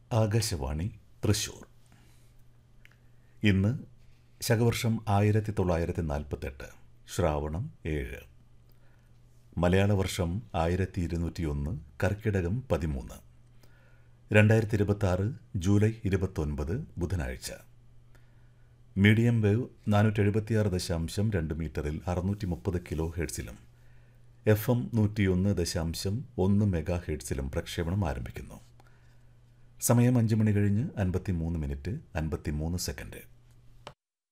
ആകാശവാണി തൃശൂർ ഇന്ന് ശകവർഷം ആയിരത്തി തൊള്ളായിരത്തി നാൽപ്പത്തെട്ട് ശ്രാവണം ഏഴ് മലയാള വർഷം ആയിരത്തി ഇരുന്നൂറ്റിയൊന്ന് കർക്കിടകം പതിമൂന്ന് രണ്ടായിരത്തി ഇരുപത്തി ജൂലൈ ഇരുപത്തൊൻപത് ബുധനാഴ്ച മീഡിയം വേവ് നാനൂറ്റി എഴുപത്തിയാറ് ദശാംശം രണ്ട് മീറ്ററിൽ അറുന്നൂറ്റി മുപ്പത് കിലോ ഹെഡ്സിലും എഫ് എം നൂറ്റിയൊന്ന് ദശാംശം ഒന്ന് മെഗാ ഹെഡ്സിലും പ്രക്ഷേപണം ആരംഭിക്കുന്നു സമയം അഞ്ച് മണി കഴിഞ്ഞ് അൻപത്തി മൂന്ന് മിനിറ്റ് അൻപത്തി മൂന്ന് സെക്കൻഡ്